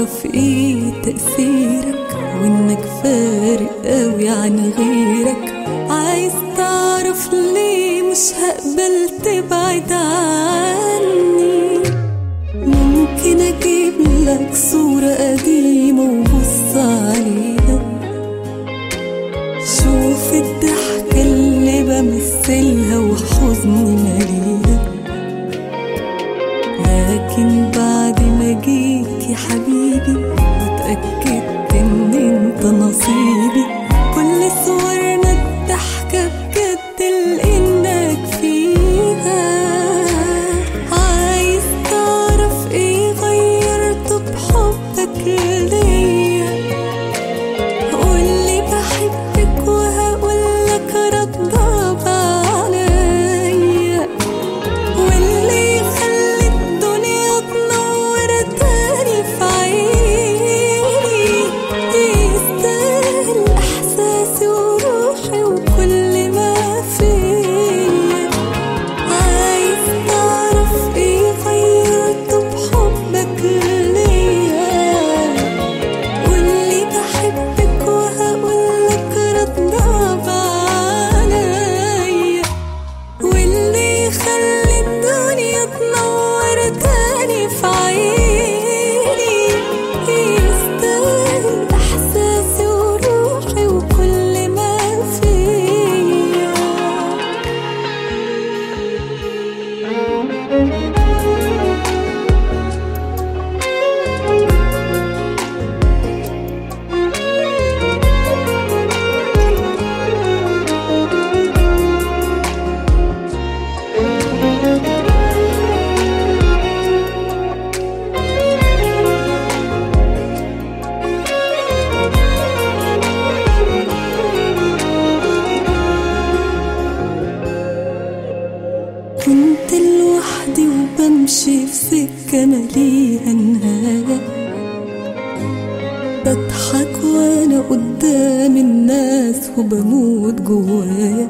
تعرف ايه تأثيرك وانك فارق قوي عن غيرك عايز تعرف ليه مش هقبل تبعد عني ممكن اجيب لك صورة قديمة وبص عليها شوف الضحكة اللي بمثلها وحزني مليها لكن بعد ما جيت يا حبيبي واتأكدت ان انت نصيبي كل صورنا الضحكة بجد لانك فيها عايز تعرف ايه غيرته بحبك ليا قولي بحبك وهقولك رداب عليا واللي يخلي الدنيا تنور تاني في عيني يستاهل احساسي وروحي وكل ما فيا عايز تعرف ايه غيرته بحبك ليا واللي بحبك وهقولك رداب عليا واللي يخلي الدنيا تنور تاني في عيني يستاهل احساسي وروحي وكل ما فيا كنت لوحدي وبمشي في سكة مليها نهاية بضحك وانا قدام الناس وبموت جوايا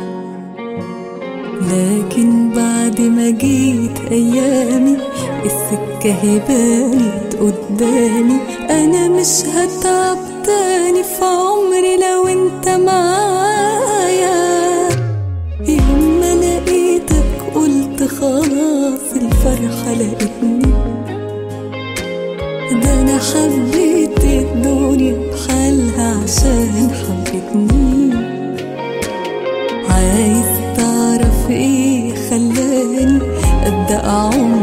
لكن بعد ما جيت ايامي السكة هبانت قدامي انا مش هتعب تاني في عمري لو انت معايا يوم ما لقيتك قلت خلاص الفرحة لقيتني ده أنا حبيت الدنيا بحالها عشان حبتني عايز تعرف ايه خلاني أبدأ عمري